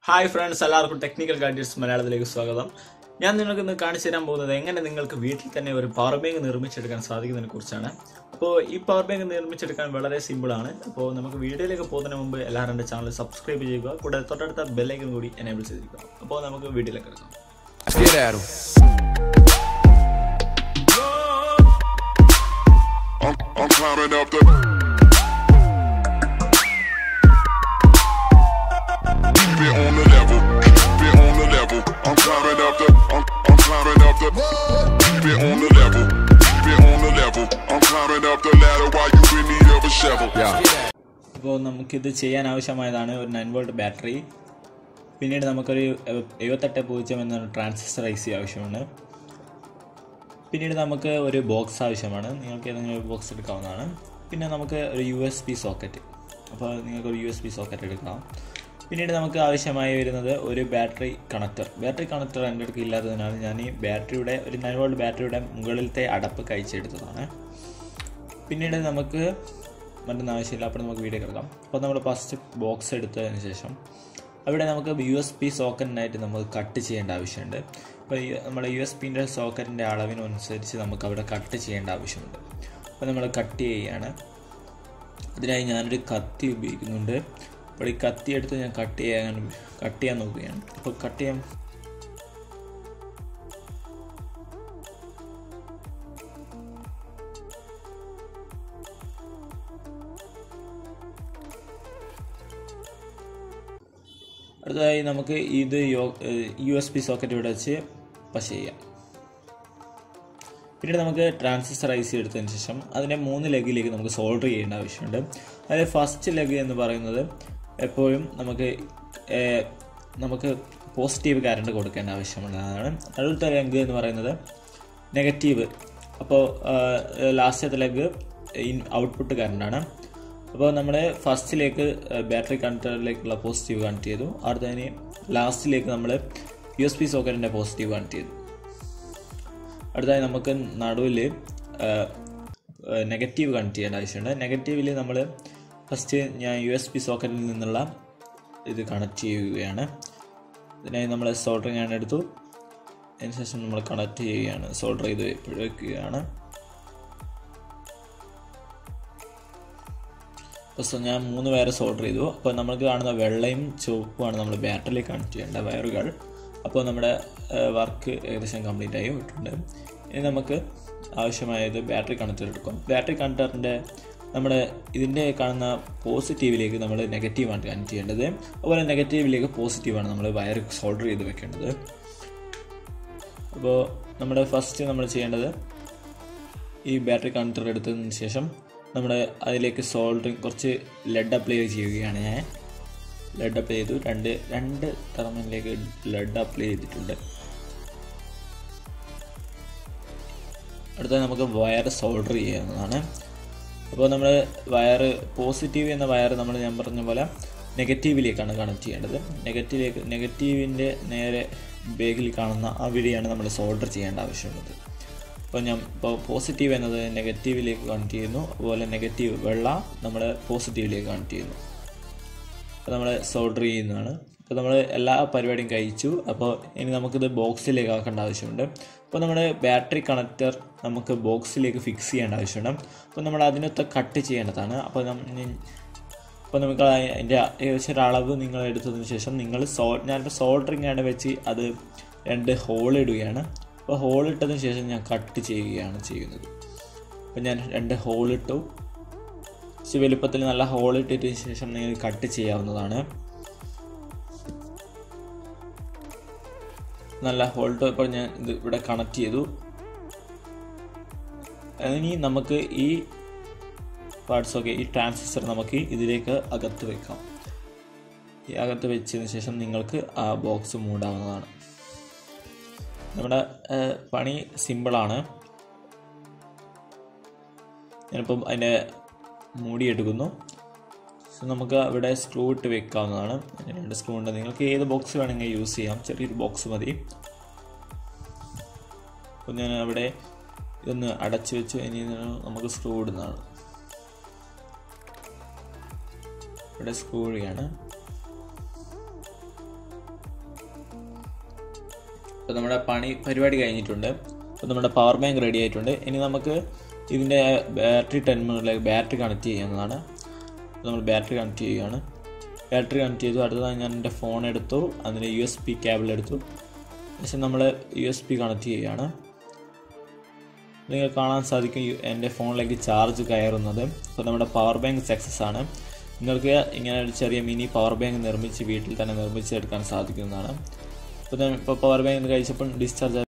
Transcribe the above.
Hi friends എല്ലാവർക്കും technical gadgets മലയാളത്തിലേക്ക് സ്വാഗതം ഞാൻ നിങ്ങൾക്ക് ഇന്ന് കാണിച്ചു തരാൻ പോകുന്നത് എങ്ങനെ നിങ്ങൾക്ക് വീട്ടിൽ തന്നെ ഒരു പവർ ബാങ്ക് നിർമ്മിച്ചെടുക്കാൻ സാധിക്കുന്നതിനെ കുറിച്ചാണ് അപ്പോൾ ഈ പവർ ബാങ്ക് നിർമ്മിച്ചെടുക്കാൻ വളരെ സിമ്പിളാണ് അപ്പോൾ നമുക്ക് വീഡിയോയിലേക്ക് പോകുന്നതിന് മുമ്പ് എല്ലാവരും എൻ്റെ ചാനൽ സബ്സ്ക്രൈബ് ചെയ്യുക കൂടാതെ തൊട്ടടുത്ത ബെല്ലൈക്കൻ കൂടി എനേബിൾ ചെയ്തിരിക്കുക അപ്പോൾ നമുക്ക് വീഡിയോയിലേക്ക് എടുക്കാം Let's get at 'em. I'm, I'm climbing up the. Keep it on the level. Keep it on the level. I'm climbing up the. I'm, I'm climbing up the. Keep it on the level. Keep it on the level. I'm climbing up the ladder while you in need of a shovel. Yeah. അപ്പോൾ നമുക്കിത് ചെയ്യാൻ ആവശ്യമായതാണ് ഒരു nine volt battery പിന്നീട് നമുക്കൊരു A- എഴുപത്തെട്ട് പൂജ്യം എന്ന transistor I C ആവശ്യമാണ് പിന്നീട് നമുക്ക് ഒരു ബോക്സ് ആവശ്യമാണ് നിങ്ങൾക്ക് ഏതെങ്കിലും ഒരു ബോക്സ് എടുക്കാവുന്നതാണ് പിന്നെ നമുക്ക് ഒരു യു എസ് പി സോക്കറ്റ് അപ്പോൾ നിങ്ങൾക്ക് ഒരു യു എസ് പി സോക്കറ്റ് എടുക്കാം പിന്നീട് നമുക്ക് ആവശ്യമായി വരുന്നത് ഒരു ബാറ്ററി കണക്ടർ ബാറ്ററി കണക്ടർ എൻ്റെ അടുത്ത് ഇല്ലാത്തതിനാൽ ഞാൻ ഈ ബാറ്ററിയുടെ ഒരു നയൻ വോൾട്ട് ബാറ്ററിയുടെ മുകളിലത്തെ അടപ്പ് കഴിച്ചെടുത്തതാണ് പിന്നീട് നമുക്ക് മറ്റൊന്നും ആവശ്യമില്ല അപ്പോൾ നമുക്ക് വീഡിയോ കിടക്കാം അപ്പോൾ നമ്മൾ ഫസ്റ്റ് ബോക്സ് എടുത്തതിന് ശേഷം അവിടെ നമുക്ക് യു എസ് പി സോക്കറ്റിനായിട്ട് നമുക്ക് കട്ട് ചെയ്യേണ്ട ആവശ്യമുണ്ട് അപ്പോൾ ഈ നമ്മുടെ യു എസ് പിൻ്റെ സോക്കറ്റിൻ്റെ അളവിനനുസരിച്ച് നമുക്ക് അവിടെ കട്ട് ചെയ്യേണ്ട ആവശ്യമുണ്ട് അപ്പോൾ നമ്മൾ കട്ട് ചെയ്യുകയാണ് അതിനായി ഞാനൊരു കത്തി ഉപയോഗിക്കുന്നുണ്ട് അപ്പോൾ ഈ കത്തി എടുത്ത് ഞാൻ കട്ട് ചെയ്യാൻ കട്ട് ചെയ്യാൻ നോക്കുകയാണ് അപ്പോൾ കട്ട് ചെയ്യാൻ അടുത്തതായി നമുക്ക് ഇത് യു എസ് പി സോക്കറ്റ് ഇവിടെ വെച്ച് പശ ചെയ്യാം പിന്നീട് നമുക്ക് ട്രാൻസിസ്റ്റർ ഐ സി എടുത്തതിന് ശേഷം അതിൻ്റെ മൂന്ന് ലെഗിലേക്ക് നമുക്ക് സോൾഡർ ചെയ്യേണ്ട ആവശ്യമുണ്ട് അതിൽ ഫസ്റ്റ് ലെഗ് എന്ന് പറയുന്നത് എപ്പോഴും നമുക്ക് ഏർ, നമുക്ക് പോസിറ്റീവ് കറണ്ട് കൊടുക്കേണ്ട ആവശ്യമുള്ളതാണ് അടുത്ത ലെഗ് എന്ന് പറയുന്നത് നെഗറ്റീവ് അപ്പോൾ ലാസ്റ്റത്തെ ലെഗ് ഇൻ ഔട്ട്പുട്ട് കറണ്ടാണ് അപ്പോൾ നമ്മൾ ഫസ്റ്റിലേക്ക് ബാറ്ററി കണക്ടറിലേക്കുള്ള പോസിറ്റീവ് കണക്ട് ചെയ്തു അടുത്തതിന് ലാസ്റ്റിലേക്ക് നമ്മൾ യു എസ് പി സോക്കറ്റിൻ്റെ പോസിറ്റീവ് കണക്ട് ചെയ്തു അടുത്തതായി നമുക്ക് നടുവിൽ നെഗറ്റീവ് കണക്ട് ചെയ്യേണ്ട ആവശ്യമുണ്ട് നെഗറ്റീവിൽ നമ്മൾ ഫസ്റ്റ് ഞാൻ യു എസ് പി സോക്കറ്റിൽ നിന്നുള്ള ഇത് കണക്ട് ചെയ്യുകയാണ് ഇതിനായി നമ്മൾ സോൾഡറിങ് ആണ് എടുത്തു അതിനുശേഷം നമ്മൾ കണക്ട് ചെയ്യുകയാണ് സോൾഡർ ചെയ്ത് വെക്കുകയാണ് അപ്പോൾ സോ ഞാൻ മൂന്ന് വയർ സോൾഡർ ചെയ്തു അപ്പോൾ നമുക്ക് കാണുന്ന വെള്ളയും ചുവപ്പുമാണ് നമ്മൾ ബാറ്ററിയിൽ കണക്ട് ചെയ്യേണ്ട വയറുകൾ അപ്പോൾ നമ്മുടെ വർക്ക് ഏകദേശം കംപ്ലീറ്റ് ആയി പോയിട്ടുണ്ട് ഇനി നമുക്ക് ആവശ്യമായത് ബാറ്ററി കണക്ടർ എടുക്കാം ബാറ്ററി കണക്ടറിൻ്റെ നമ്മുടെ ഇതിൻ്റെ കാണുന്ന പോസിറ്റീവിലേക്ക് നമ്മൾ നെഗറ്റീവാണ് കണക്ട് ചെയ്യേണ്ടത് അതുപോലെ നെഗറ്റീവിലേക്ക് പോസിറ്റീവാണ് നമ്മൾ വയർ സോൾഡർ ചെയ്ത് വെക്കേണ്ടത് അപ്പോൾ നമ്മുടെ ഫസ്റ്റ് നമ്മൾ ചെയ്യേണ്ടത് ഈ ബാറ്ററി കണക്ടർ എടുത്തതിന് ശേഷം നമ്മൾ അതിലേക്ക് സോൾഡറിങ് കുറച്ച് ലെഡ് അപ്ലൈ ചെയ്യുകയാണ് ഞാൻ ലെഡ് അപ്ലൈ ചെയ്തു രണ്ട് രണ്ട് ടെർമിനിലേക്ക് ലെഡ് അപ്ലൈ ചെയ്തിട്ടുണ്ട് അടുത്ത നമുക്ക് വയർ സോൾഡർ ചെയ്യാവുന്നതാണ് അപ്പോൾ നമ്മൾ വയർ പോസിറ്റീവ് എന്ന വയർ നമ്മൾ ഞാൻ പറഞ്ഞ പോലെ നെഗറ്റീവിലേക്കാണ് കണക്ട് ചെയ്യേണ്ടത് നെഗറ്റീവിലേക്ക് നെഗറ്റീവിൻ്റെ നേരെ ബേഗിൽ കാണുന്ന ആ വിടിയാണ് നമ്മൾ സോൾഡർ ചെയ്യേണ്ട ആവശ്യമുള്ളത് അപ്പോൾ ഞാൻ ഇപ്പോൾ പോസിറ്റീവ് എന്നത് നെഗറ്റീവിലേക്ക് കണക്ട് ചെയ്യുന്നു അതുപോലെ നെഗറ്റീവ് വെള്ള നമ്മൾ പോസിറ്റീവിലേക്ക് കണക്ട് ചെയ്യുന്നു അപ്പോൾ നമ്മൾ സോൾഡർ ചെയ്യുന്നതാണ് അപ്പോൾ നമ്മൾ എല്ലാ പരിപാടിയും കഴിച്ചു അപ്പോൾ ഇനി നമുക്കിത് ബോക്സിലേക്ക് ആക്കേണ്ട ആവശ്യമുണ്ട് അപ്പോൾ നമ്മുടെ ബാറ്ററി കണക്ടർ നമുക്ക് ബോക്സിലേക്ക് ഫിക്സ് ചെയ്യേണ്ട ആവശ്യമുണ്ട് അപ്പോൾ നമ്മൾ അതിനൊത്ത കട്ട് ചെയ്യേണ്ടതാണ് അപ്പോൾ നമ്മ അപ്പോൾ നമുക്ക് അതിൻ്റെ ഏകദേശം ഒരു അളവ് നിങ്ങൾ എടുത്തതിന് ശേഷം നിങ്ങൾ സോ ഞാനിപ്പോൾ സോൾഡറിങ് ആണ് വെച്ച് അത് രണ്ട് ഹോൾ ഇടുകയാണ് അപ്പോൾ ഹോൾ ഇട്ടതിന് ശേഷം ഞാൻ കട്ട് ചെയ്യുകയാണ് ചെയ്യുന്നത് അപ്പോൾ ഞാൻ രണ്ട് ഹോൾ ഇട്ടു കുറച്ച് വലുപ്പത്തിൽ നല്ല ഹോൾ ഇട്ടതിന് ശേഷം നിങ്ങൾ കട്ട് ചെയ്യാവുന്നതാണ് നല്ല ഹോൾട്ട് ഇപ്പോൾ ഞാൻ ഇത് ഇവിടെ കണക്ട് ചെയ്തു ഇനി നമുക്ക് ഈ പാർട്സ് ഒക്കെ ഈ ട്രാൻസിസ്റ്റർ നമുക്ക് ഇതിലേക്ക് അകത്ത് വെക്കാം ഈ അകത്ത് വെച്ചതിന് ശേഷം നിങ്ങൾക്ക് ആ ബോക്സ് മൂടാവുന്നതാണ് നമ്മുടെ ഏഹ്, പണി സിമ്പിളാണ് ഞാനിപ്പം അതിൻ്റെ മൂടി എടുക്കുന്നു സോ നമുക്ക് അവിടെ സ്ക്രൂ ഇട്ട് വെക്കാവുന്നതാണ് അതിന് രണ്ട് സ്ക്രൂ ഉണ്ട് നിങ്ങൾക്ക് ഏത് ബോക്സ് വേണമെങ്കിൽ യൂസ് ചെയ്യാം ചെറിയൊരു ബോക്സ് മതി അപ്പോൾ ഞാൻ അവിടെ ഇതൊന്ന് അടച്ചു വെച്ചു ഇനി ഇതിന് നമുക്ക് സ്ക്രൂ ഇടുന്നതാണ് ഇവിടെ സ്ക്രൂ വഴിയാണ് അപ്പോൾ നമ്മുടെ പണി പരിപാടി കഴിഞ്ഞിട്ടുണ്ട് അപ്പോൾ നമ്മുടെ പവർ ബാങ്ക് റെഡി ആയിട്ടുണ്ട് ഇനി നമുക്ക് ഇതിൻ്റെ ബാറ്ററി ടെർമിനലിലേക്ക് ബാറ്ററി കണക്ട് ചെയ്യുന്നതാണ് അപ്പോൾ നമ്മൾ ബാറ്ററി കണക്ട് ചെയ്യുകയാണ് ബാറ്ററി കണക്ട് ചെയ്തു അടുത്തതായി ഞാൻ എൻ്റെ ഫോൺ എടുത്തു അതിന് യു എസ് പി കേബിൾ എടുത്തു ശേഷം നമ്മൾ യു എസ് പി കണക്ട് ചെയ്യുകയാണ് നിങ്ങൾ കാണാൻ സാധിക്കും യു- എൻ്റെ ഫോണിലേക്ക് ചാർജ് കയറുന്നത് അപ്പോൾ നമ്മുടെ പവർ ബാങ്ക് സക്സസ് ആണ് നിങ്ങൾക്ക് ഇങ്ങനെ ഒരു ചെറിയ മിനി പവർ ബാങ്ക് നിർമ്മിച്ച് വീട്ടിൽ തന്നെ നിർമ്മിച്ചെടുക്കാൻ സാധിക്കുന്നതാണ് അപ്പോൾ ഞാൻ ഇപ്പോൾ പവർ ബാങ്ക് കഴിച്ചപ്പോൾ ഡിസ്ചാർജ്